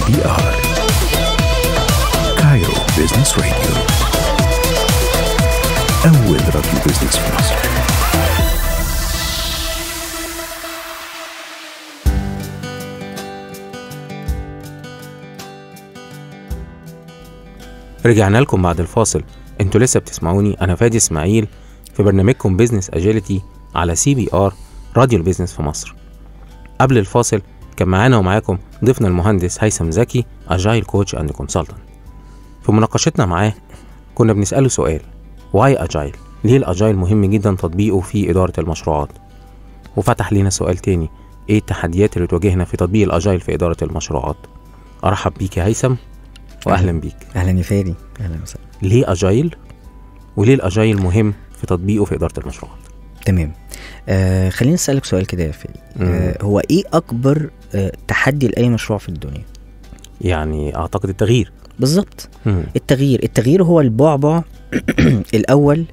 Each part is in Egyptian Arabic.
CBR كايرو بيزنس راديو أول راديو بيزنس في مصر رجعنا لكم بعد الفاصل انتوا لسه بتسمعوني انا فادي اسماعيل في برنامجكم بيزنس اجيلتي على سي بي ار راديو البيزنس في مصر قبل الفاصل كان معانا ومعاكم ضيفنا المهندس هيثم زكي اجايل كوتش اند كونسلتنت في مناقشتنا معاه كنا بنساله سؤال واي اجايل ليه الاجايل مهم جدا تطبيقه في اداره المشروعات وفتح لينا سؤال تاني ايه التحديات اللي تواجهنا في تطبيق الاجايل في اداره المشروعات ارحب بيك يا هيثم واهلا بيك اهلا يا فادي اهلا وسهلا ليه اجايل وليه الاجايل مهم في تطبيقه في اداره المشروعات تمام آه خليني اسالك سؤال كده يا فادي آه هو ايه اكبر آه تحدي لاي مشروع في الدنيا يعني اعتقد التغيير بالظبط مم. التغيير التغيير هو البعبع الاول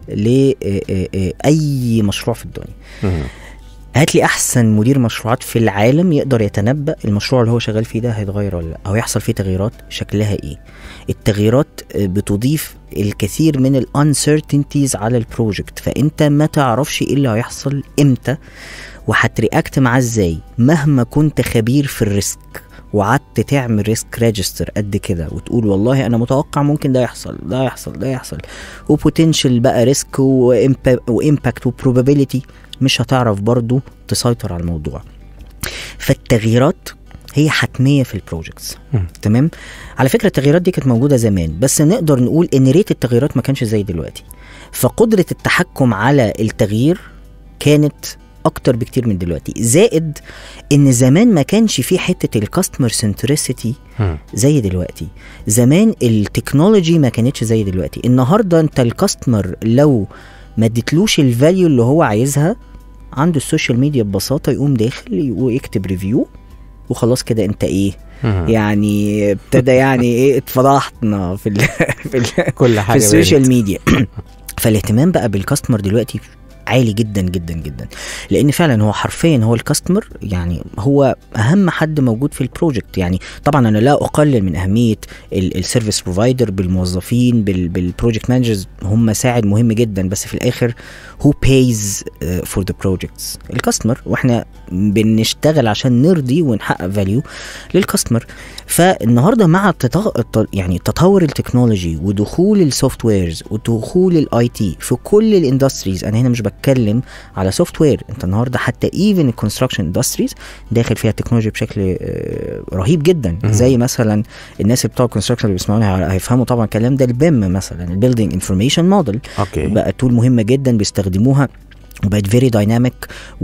لاي مشروع في الدنيا مم. هات لي احسن مدير مشروعات في العالم يقدر يتنبأ المشروع اللي هو شغال فيه ده هيتغير ولا لا او يحصل فيه تغييرات شكلها ايه التغييرات آه، بتضيف الكثير من الانسرتينتيز على البروجكت فانت ما تعرفش ايه اللي هيحصل امتى وهترياكت معاه ازاي مهما كنت خبير في الريسك وقعدت تعمل ريسك ريجستر قد كده وتقول والله انا متوقع ممكن ده يحصل ده يحصل ده يحصل وبوتنشال بقى ريسك وامباكت وبروبابيلتي مش هتعرف برضو تسيطر على الموضوع فالتغييرات هي حتميه في البروجكتس مم. تمام على فكره التغييرات دي كانت موجوده زمان بس نقدر نقول ان ريت التغييرات ما كانش زي دلوقتي فقدره التحكم على التغيير كانت اكتر بكتير من دلوقتي زائد ان زمان ما كانش في حته الكاستمر سنتريسيتي مم. زي دلوقتي زمان التكنولوجي ما كانتش زي دلوقتي النهارده انت الكاستمر لو ما اديتلوش الفاليو اللي هو عايزها عنده السوشيال ميديا ببساطه يقوم داخل ويكتب ريفيو وخلاص كده انت ايه مم. يعني ابتدى يعني ايه اتفضحنا في ال في, ال كل في حاجه السوشيال بقت. ميديا فالاهتمام بقى بالكاستمر دلوقتي عالي جدا جدا جدا لان فعلا هو حرفيا هو الكاستمر يعني هو اهم حد موجود في البروجكت يعني طبعا انا لا اقلل من اهميه السيرفيس بروفايدر بالموظفين بالبروجكت مانجرز هم ساعد مهم جدا بس في الاخر هو pays فور ذا بروجكتس الكاستمر واحنا بنشتغل عشان نرضي ونحقق فاليو للكاستمر فالنهارده مع التط... الت- يعني تطور التكنولوجي ودخول السوفت ويرز ودخول الاي تي في كل الاندستريز انا هنا مش بتكلم على سوفت وير انت النهارده حتى ايفن الكونستراكشن اندستريز داخل فيها التكنولوجيا بشكل آه، رهيب جدا مم. زي مثلا الناس اللي بتوع الكونستراكشن اللي بيسمعونا هيفهموا طبعا الكلام ده البيم مثلا البيلدينج انفورميشن موديل اوكي بقى تول مهمه جدا بيستخدموها وبقت فيري دايناميك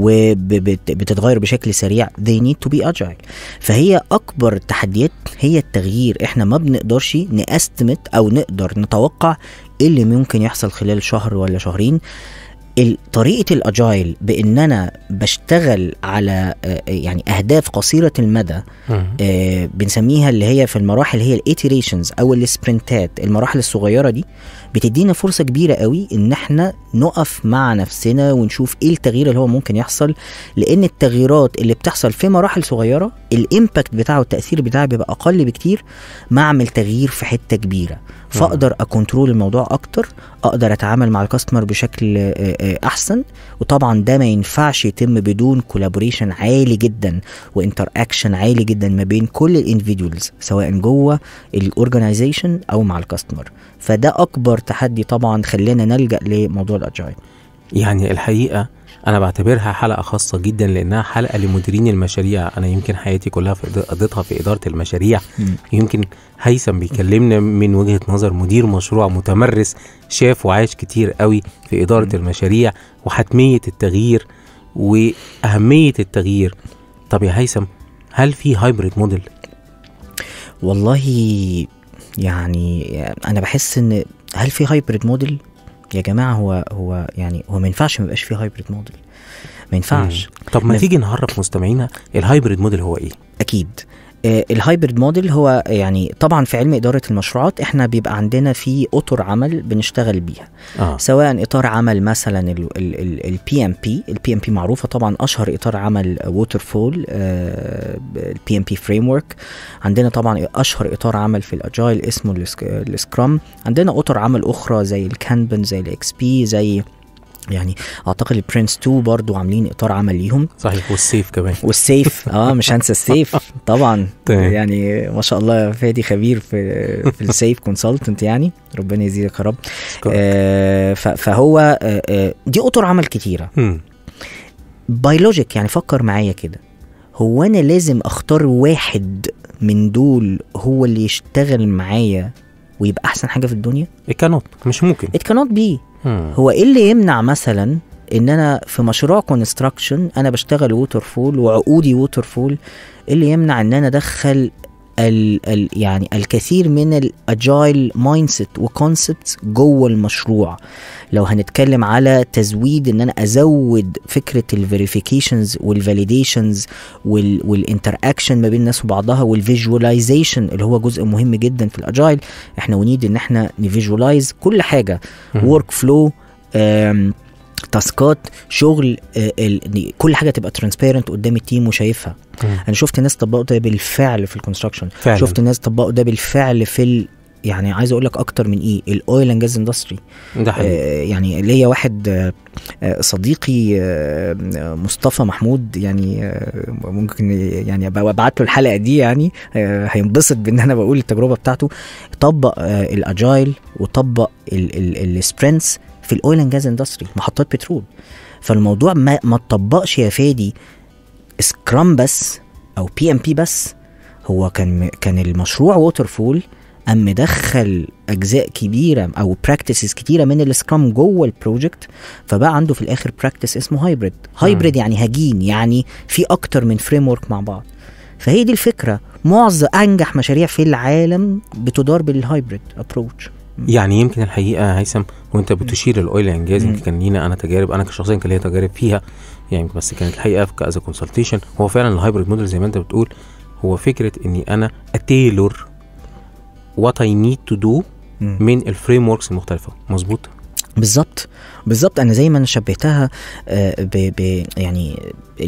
وبتتغير بشكل سريع they need to be agile فهي اكبر التحديات هي التغيير احنا ما بنقدرش نأستمت او نقدر نتوقع ايه اللي ممكن يحصل خلال شهر ولا شهرين ال- طريقه الاجايل بان انا بشتغل على آه، يعني اهداف قصيره المدى مم. آه، بنسميها اللي هي في المراحل هي الايتريشنز او السبرنتات المراحل الصغيره دي بتدينا فرصه كبيره قوي ان احنا نقف مع نفسنا ونشوف ايه التغيير اللي هو ممكن يحصل لان التغييرات اللي بتحصل في مراحل صغيره الامباكت بتاعه والتاثير بتاعه بيبقى اقل بكتير ما اعمل تغيير في حته كبيره فاقدر اكنترول الموضوع اكتر اقدر اتعامل مع الكاستمر بشكل آه، آه، احسن وطبعا ده ما ينفعش يتم بدون كولابوريشن عالي جدا وانتر اكشن عالي جدا ما بين كل الاندفيدوالز سواء جوه الاورجنايزيشن او مع الكاستمر فده اكبر تحدي طبعا خلينا نلجا لموضوع الاجايل يعني الحقيقه انا بعتبرها حلقه خاصه جدا لانها حلقه لمديرين المشاريع انا يمكن حياتي كلها في إد- قضيتها في اداره المشاريع مم. يمكن هيثم بيكلمنا من وجهه نظر مدير مشروع متمرس شاف وعاش كتير قوي في اداره المشاريع وحتميه التغيير واهميه التغيير طب يا هيثم هل في هايبريد موديل والله يعني انا بحس ان هل في هايبريد موديل يا جماعه هو هو يعني هو ما ينفعش ما يبقاش في هايبريد موديل ما ينفعش طب ما ما- تيجي نعرف مستمعينا الهايبريد موديل هو ايه اكيد آه، الهايبرد موديل هو يعني طبعا في علم اداره المشروعات احنا بيبقى عندنا في اطر عمل بنشتغل بيها اه سواء اطار عمل مثلا البي ام بي البي ام بي معروفه طبعا اشهر اطار عمل ووتر فول البي ام بي فريم ورك عندنا طبعا اشهر اطار عمل في الاجايل اسمه السك- السكرام عندنا اطر عمل اخرى زي الكانبن زي الاكس بي زي يعني اعتقد البرنس 2 برضو عاملين اطار عمل ليهم صحيح والسيف كمان والسيف اه مش هنسى السيف طبعا تمام. يعني ما شاء الله فادي خبير في في السيف كونسلتنت يعني ربنا يزيدك يا رب آه ف- فهو آه آه دي اطر عمل كتيره مم. بيولوجيك يعني فكر معايا كده هو انا لازم اختار واحد من دول هو اللي يشتغل معايا ويبقى احسن حاجه في الدنيا الكانوت مش ممكن it cannot be مم. هو ايه اللي يمنع مثلا ان انا في مشروع كونستراكشن انا بشتغل ووتر فول وعقودي ووتر فول ايه اللي يمنع ان انا ادخل ال ال يعني الكثير من الاجايل مايند سيت وكونسبتس جوه المشروع لو هنتكلم على تزويد ان انا ازود فكره الفيريفيكيشنز والفاليديشنز والانتر اكشن ما بين الناس وبعضها والفيجواليزيشن اللي هو جزء مهم جدا في الاجايل احنا ونيد ان احنا نفيجوالايز كل حاجه مم. ورك فلو تاسكات شغل آه، ال- كل حاجه تبقى ترانسبيرنت قدام التيم وشايفها مم. انا شفت ناس طبقوا ده بالفعل في الكونستراكشن فعلا شفت ناس طبقوا ده بالفعل في ال يعني عايز اقول لك اكتر من ايه الاويل اند جاز اندستري ده حقيقي يعني ليا واحد آه، آه، صديقي آه، آه، مصطفى محمود يعني آه، ممكن يعني ابقى ابعت له الحلقه دي يعني آه، هينبسط بان انا بقول التجربه بتاعته طبق آه، الاجايل وطبق السبرنتس في الاويل اند جاز اندستري محطات بترول فالموضوع ما ما اتطبقش يا فادي سكرام بس او بي ام بي بس هو كان كان المشروع ووتر فول قام مدخل اجزاء كبيره او براكتسز كتيره من السكرام جوه البروجكت فبقى عنده في الاخر براكتس اسمه هايبريد هايبريد يعني هجين يعني في اكتر من فريم ورك مع بعض فهي دي الفكره معظم انجح مشاريع في العالم بتدار بالهايبريد ابروتش يعني يمكن الحقيقه هيثم وانت بتشير الاويل اند جاز يمكن كان لينا انا تجارب انا شخصيا كان ليا تجارب فيها يعني بس كانت الحقيقه كاز كونسلتيشن هو فعلا الهايبريد موديل زي ما انت بتقول هو فكره اني انا اتيلور وات اي نيد تو دو من الفريم وركس المختلفه مظبوط بالظبط بالظبط انا زي ما انا شبهتها آه، ب ب يعني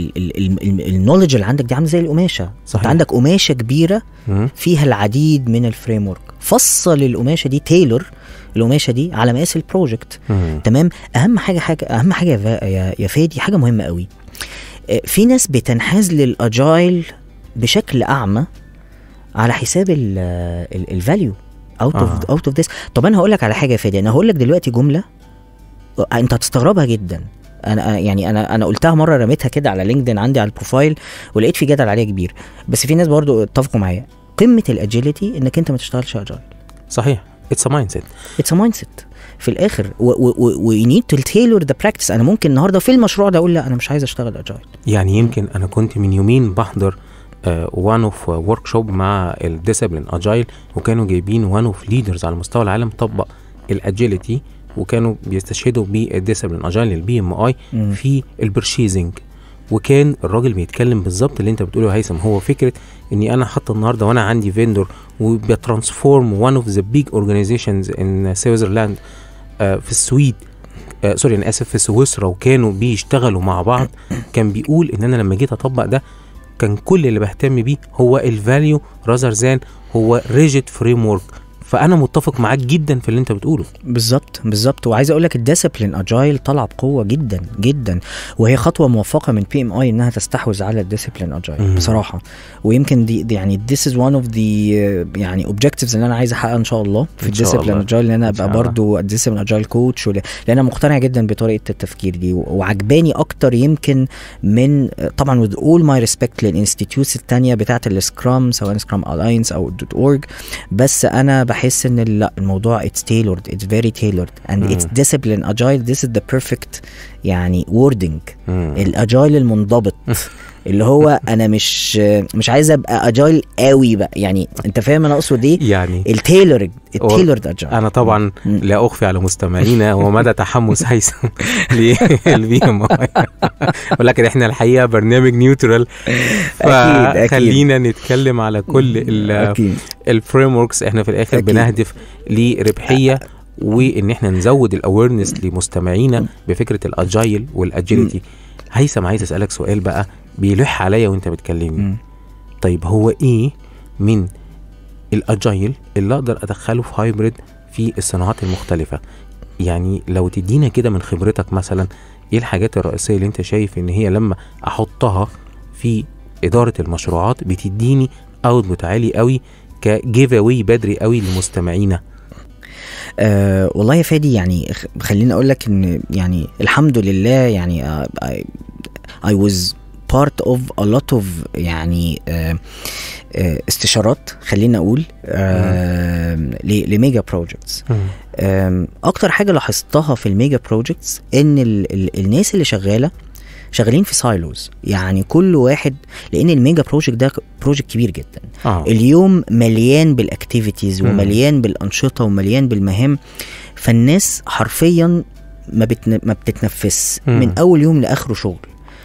النولج اللي عندك دي عامله زي القماشه صحيح. انت عندك قماشه كبيره مم. فيها العديد من الفريم ورك فصل القماشه دي تايلور القماشه دي على مقاس البروجكت مم. تمام اهم حاجه حاجه اهم حاجه يا فا- يا, يا فادي حاجه مهمه قوي آه، في ناس بتنحاز للاجايل بشكل اعمى على حساب الفاليو اوت اوف آه. اوت اوف ذس طب انا هقول لك على حاجه يا فادي انا هقول لك دلوقتي جمله آه، انت هتستغربها جدا انا أنا- يعني انا انا قلتها مره رميتها كده على لينكدين عندي على البروفايل ولقيت في جدل عليها كبير بس في ناس برضو اتفقوا معايا قمه الاجيلتي انك انت ما تشتغلش اجايل صحيح اتس ا مايند سيت اتس ا مايند سيت في الاخر وي نيد تو تيلور ذا براكتس انا ممكن النهارده في المشروع ده اقول لا انا مش عايز اشتغل اجايل يعني يمكن انا كنت من يومين بحضر وان اوف ورك شوب مع الديسيبلين اجايل وكانوا جايبين وان اوف ليدرز على مستوى العالم طبق الاجيلتي وكانوا بيستشهدوا بالديسيبلين اجايل البي ام اي مم. في البرشيزنج وكان الراجل بيتكلم بالظبط اللي انت بتقوله يا هيثم هو فكره اني انا حتى النهارده وانا عندي فيندور وبترانسفورم وان اوف ذا بيج اورجانيزيشنز ان سويسرلاند في السويد آه سوري انا اسف في سويسرا وكانوا بيشتغلوا مع بعض كان بيقول ان انا لما جيت اطبق ده كان كل اللي بهتم بيه هو الفاليو راذر ذان هو ريجيد فريم ورك فانا متفق معاك جدا في اللي انت بتقوله بالظبط بالظبط وعايز اقول لك الديسيبلين اجايل طالعه بقوه جدا جدا وهي خطوه موفقه من بي ام اي انها تستحوذ على الديسيبلين اجايل مم. بصراحه ويمكن دي, دي يعني this is one of the uh, يعني اوبجكتيفز اللي انا عايز احققها ان شاء الله في إن شاء الديسيبلين الله. اجايل ان انا إن شاء ابقى الله. برضو الديسيبلين اجايل كوتش لان انا مقتنع جدا بطريقه التفكير دي و- وعجباني اكتر يمكن من طبعا with all my respect للانستيتيوتس التانية بتاعت السكرام سواء سكرام الاينس او دوت اورج بس انا بحس ان لا الموضوع it's tailored it's very tailored and مم. it's discipline agile this is the perfect يعني wording مم. الاجايل المنضبط اللي هو انا مش مش عايز ابقى اجايل قوي بقى يعني انت فاهم انا اقصد ايه يعني التيلورد التيلورد اجايل انا طبعا مم. لا اخفي على مستمعينا ومدى تحمس هيثم للبي ام اي ولكن احنا الحقيقه برنامج نيوترال أكيد، أكيد. فخلينا نتكلم على كل اكيد الفريم وركس احنا في الاخر أكيد. بنهدف لربحيه وان احنا نزود الاويرنس لمستمعينا بفكره الاجايل والاجيلتي هيثم عايز اسالك سؤال بقى بيلح عليا وانت بتكلمني مم. طيب هو ايه من الاجايل اللي اقدر ادخله في هايبريد في الصناعات المختلفه يعني لو تدينا كده من خبرتك مثلا ايه الحاجات الرئيسيه اللي انت شايف ان هي لما احطها في اداره المشروعات بتديني اوتبوت عالي قوي كجيف اواي بدري قوي لمستمعينا أه والله يا فادي يعني خ- خليني اقول لك ان يعني الحمد لله يعني uh, I, I was part of a lot of يعني uh, uh, استشارات خلينا اقول uh, ل- لميجا بروجكتس أم، اكتر حاجه لاحظتها في الميجا بروجكتس ان ال ال الناس اللي شغاله شغالين في سايلوز يعني كل واحد لان الميجا بروجكت ده بروجكت كبير جدا اه اليوم مليان بالاكتيفيتيز مم. ومليان بالانشطه ومليان بالمهام فالناس حرفيا ما بتن... ما بتتنفس مم. من اول يوم لاخره شغل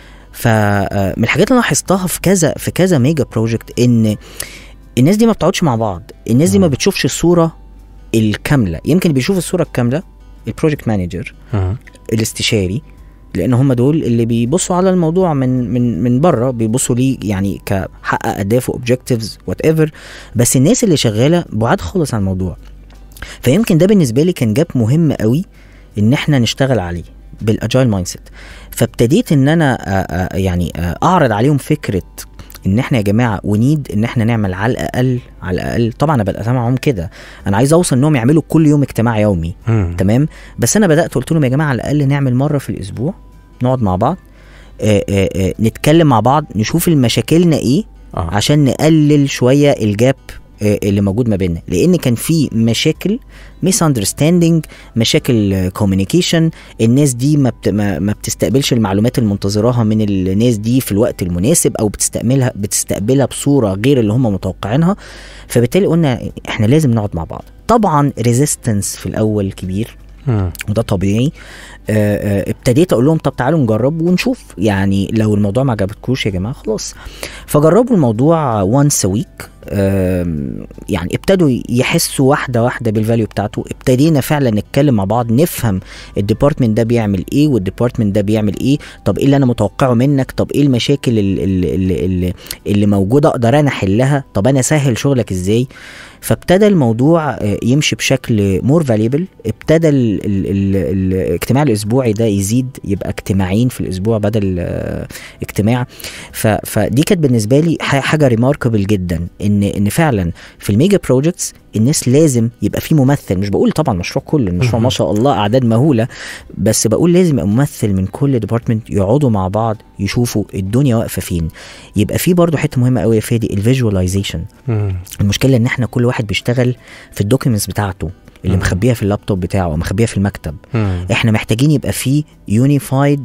فمن الحاجات اللي أنا لاحظتها في كذا في كذا ميجا بروجكت ان الناس دي ما بتقعدش مع بعض الناس دي ما مم. بتشوفش الصوره الكامله يمكن اللي بيشوف الصوره الكامله البروجكت مانجر آه. الاستشاري لان هم دول اللي بيبصوا على الموضوع من من من بره بيبصوا ليه يعني كحقق اهداف واوبجكتيفز وات ايفر بس الناس اللي شغاله بعاد خالص عن الموضوع فيمكن ده بالنسبه لي كان جاب مهم قوي ان احنا نشتغل عليه بالاجايل مايند سيت فابتديت ان انا آه، آه، يعني آه، اعرض عليهم فكره ان احنا يا جماعه ونيد ان احنا نعمل على الاقل على الاقل طبعا انا بدات معاهم كده انا عايز اوصل انهم يعملوا كل يوم اجتماع يومي مم. تمام بس انا بدات قلت لهم يا جماعه على الاقل نعمل مره في الاسبوع نقعد مع بعض آآ آآ نتكلم مع بعض نشوف المشاكلنا ايه اه عشان نقلل شويه الجاب آه، اللي موجود ما بيننا لان كان في مشاكل ميس اندرستاندينج مشاكل كوميونيكيشن الناس دي ما, بت... ما, ما بتستقبلش المعلومات المنتظراها من الناس دي في الوقت المناسب او بتستقبلها بتستقبلها بصوره غير اللي هم متوقعينها فبالتالي قلنا احنا لازم نقعد مع بعض طبعا ريزيستنس في الاول كبير مم. وده طبيعي آه، آه، ابتديت اقول لهم طب تعالوا نجرب ونشوف يعني لو الموضوع ما عجبتكوش يا جماعه خلاص فجربوا الموضوع وانس ويك يعني ابتدوا يحسوا واحده واحده بالفاليو بتاعته ابتدينا فعلا نتكلم مع بعض نفهم الديبارتمنت ده بيعمل ايه والديبارتمنت ده بيعمل ايه طب ايه اللي انا متوقعه منك طب ايه المشاكل اللي, اللي, اللي, اللي موجوده اقدر انا احلها طب انا اسهل شغلك ازاي فابتدى الموضوع آه، يمشي بشكل مور فاليبل ابتدى ال ال ال الاجتماع الاسبوعي ده يزيد يبقى اجتماعين في الاسبوع بدل آه، اجتماع ف فدي كانت بالنسبه لي ح- حاجه ريماركبل جدا ان ان فعلا في الميجا بروجكتس الناس لازم يبقى في ممثل مش بقول طبعا مشروع كله المشروع مهم. ما شاء الله اعداد مهوله بس بقول لازم يبقى ممثل من كل ديبارتمنت يقعدوا مع بعض يشوفوا الدنيا واقفه فين يبقى في برضو حته مهمه قوي يا فادي الفيجواليزيشن مم. المشكله ان احنا كل واحد بيشتغل في الدوكيومنتس بتاعته اللي مم. مخبيها في اللابتوب بتاعه او مخبيها في المكتب مم. احنا محتاجين يبقى في يونيفايد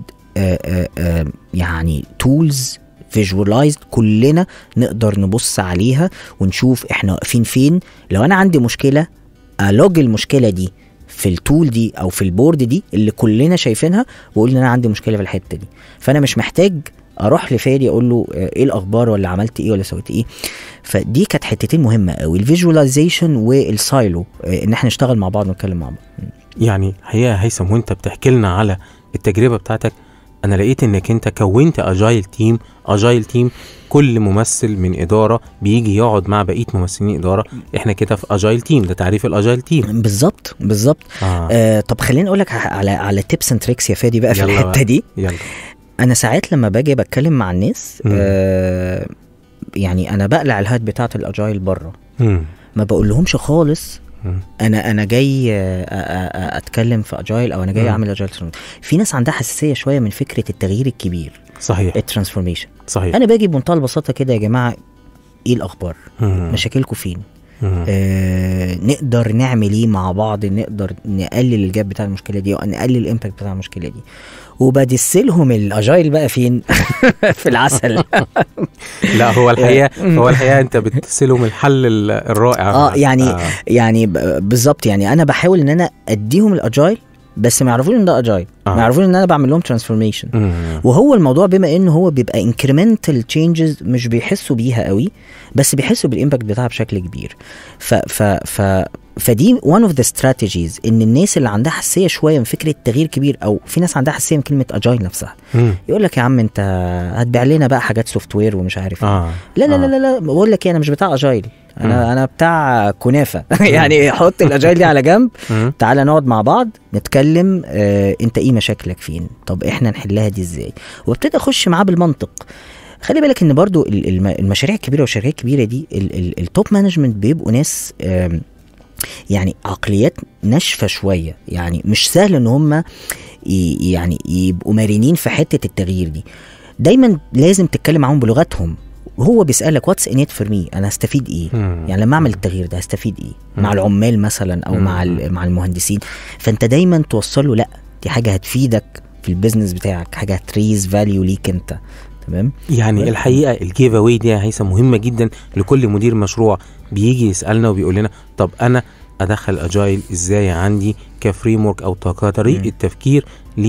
يعني تولز فيجوالايزد كلنا نقدر نبص عليها ونشوف احنا واقفين فين لو انا عندي مشكله الوج المشكله دي في التول دي او في البورد دي اللي كلنا شايفينها واقول ان انا عندي مشكله في الحته دي فانا مش محتاج اروح لفادي اقول له آه، ايه الاخبار ولا عملت ايه ولا سويت ايه فدي كانت حتتين مهمه قوي الفيجواليزيشن والسايلو آه، ان احنا نشتغل مع بعض ونتكلم مع بعض يعني هي هيثم وانت بتحكي لنا على التجربه بتاعتك انا لقيت انك انت كونت اجايل تيم اجايل تيم كل ممثل من اداره بيجي يقعد مع بقيه ممثلين اداره احنا كده في اجايل تيم ده تعريف الاجايل تيم بالظبط بالظبط آه. آه طب خليني اقول لك على على تيبس اند تريكس يا فادي بقى في يلا الحته بقى. دي يلا انا ساعات لما باجي بتكلم مع الناس مم. آه يعني انا بقلع الهات بتاعه الاجايل بره مم. ما بقول لهمش خالص مم. انا انا جاي آه، آه، آه، اتكلم في اجايل او انا جاي مم. اعمل اجايل في ناس عندها حساسيه شويه من فكره التغيير الكبير صحيح الترانسفورميشن صحيح انا باجي بمنتهى البساطه كده يا جماعه ايه الاخبار مم. مشاكلكم فين مم. آه نقدر نعمل ايه مع بعض نقدر نقلل الجاب بتاع المشكله دي او نقلل الامباكت بتاع المشكله دي وبدسلهم الاجايل بقى فين في العسل لا هو الحقيقه هو الحقيقه انت بتسلهم الحل ال- الرائع اه يعني آه. يعني ب- بالظبط يعني انا بحاول ان انا اديهم الاجايل بس ما يعرفوش ان ده اجايل آه. ما يعرفوش ان انا بعمل لهم ترانسفورميشن مم. وهو الموضوع بما انه هو بيبقى انكريمنتال تشينجز مش بيحسوا بيها قوي بس بيحسوا بالامباكت بتاعها بشكل كبير ف ف ف فدي one of the strategies ان الناس اللي عندها حساسيه شويه من فكره تغيير كبير او في ناس عندها حساسيه من كلمه اجايل نفسها مم. يقول لك يا عم انت هتبيع لنا بقى حاجات سوفت وير ومش عارف ايه اه لا لا آه. لا لا لا بقول لك ايه انا مش بتاع اجايل مم. انا انا بتاع كنافه يعني حط الاجايل دي على جنب مم. تعالى نقعد مع بعض نتكلم آه انت ايه مشاكلك فين طب احنا نحلها دي ازاي وابتدي اخش معاه بالمنطق خلي بالك ان برضو ال- الم- المشاريع الكبيره والشركات الكبيره دي ال- ال- التوب مانجمنت بيبقوا ناس آم، يعني عقليات ناشفه شويه يعني مش سهل ان هم ي- يعني يبقوا مرنين في حته التغيير دي دايما لازم تتكلم معاهم بلغتهم وهو بيسالك واتس ان فور مي انا هستفيد ايه مم. يعني لما اعمل التغيير ده هستفيد ايه مم. مع العمال مثلا او مم. مع ال- مع المهندسين فانت دايما توصل له لا دي حاجه هتفيدك في البيزنس بتاعك حاجه هتريز فاليو ليك انت تمام يعني الحقيقه الجيف اواي دي يا هيثم مهمه جدا لكل مدير مشروع بيجي يسالنا وبيقول لنا طب انا ادخل اجايل ازاي عندي كفريم ورك او كطريقه مم. تفكير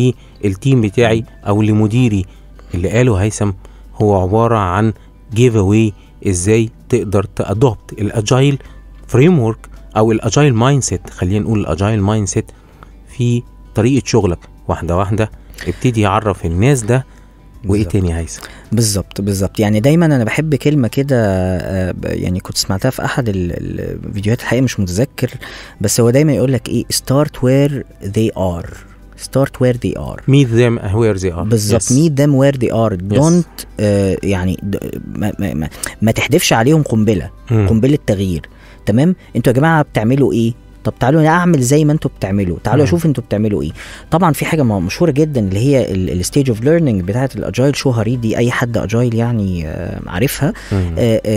للتيم بتاعي او لمديري اللي قاله هيثم هو عباره عن جيف اواي ازاي تقدر تادوبت الاجايل فريم ورك او الاجايل مايند سيت خلينا نقول الاجايل مايند سيت في طريقه شغلك واحده واحده ابتدي يعرف الناس ده وايه بالظبط. تاني يا هيثم بالظبط بالظبط يعني دايما انا بحب كلمه كده آه، ب- يعني كنت سمعتها في احد ال- الفيديوهات الحقيقه مش متذكر بس هو دايما يقول لك ايه start where they are start where they are meet them where they are بالظبط Yes. meet them where they are don't آه يعني د- ما, ما, ما, ما تحدفش عليهم قنبله مم. قنبله تغيير تمام انتوا يا جماعه بتعملوا ايه طب تعالوا انا اعمل زي ما انتوا بتعملوا تعالوا مم. اشوف انتوا بتعملوا ايه طبعا في حاجه م- مشهوره جدا اللي هي الستيج اوف ليرنينج بتاعه الاجايل شو هاري دي اي حد اجايل يعني آه، عارفها مم.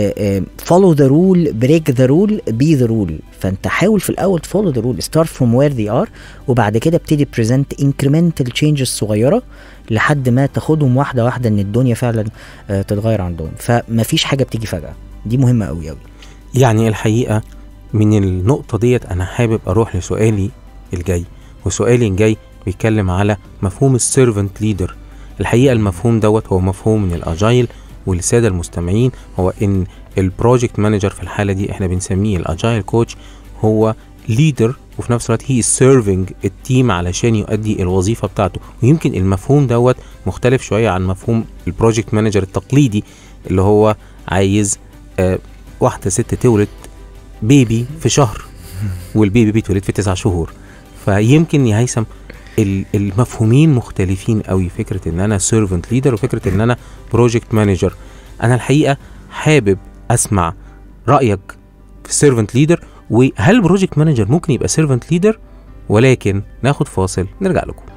فولو ذا رول بريك ذا رول بي ذا رول فانت حاول في الاول تفولو ذا رول ستارت فروم وير ذي ار وبعد كده ابتدي بريزنت انكريمنتال تشينجز صغيره لحد ما تاخدهم واحده واحده ان الدنيا فعلا آه، تتغير عندهم فمفيش حاجه بتيجي فجاه دي مهمه قوي قوي يعني الحقيقه من النقطه ديت انا حابب اروح لسؤالي الجاي وسؤالي الجاي بيتكلم على مفهوم السيرفنت ليدر الحقيقه المفهوم دوت هو مفهوم من الاجايل وللساده المستمعين هو ان البروجكت مانجر في الحاله دي احنا بنسميه الاجايل كوتش هو ليدر وفي نفس الوقت هي سيرفنج التيم علشان يؤدي الوظيفه بتاعته ويمكن المفهوم دوت مختلف شويه عن مفهوم البروجكت مانجر التقليدي اللي هو عايز آه واحده ست تولد بيبي في شهر والبيبي بيتولد في تسع شهور فيمكن يا هيثم ال- المفهومين مختلفين قوي فكره ان انا سيرفنت ليدر وفكره ان انا بروجكت مانجر انا الحقيقه حابب اسمع رايك في سيرفنت ليدر وهل بروجكت مانجر ممكن يبقى سيرفنت ليدر ولكن ناخد فاصل نرجع لكم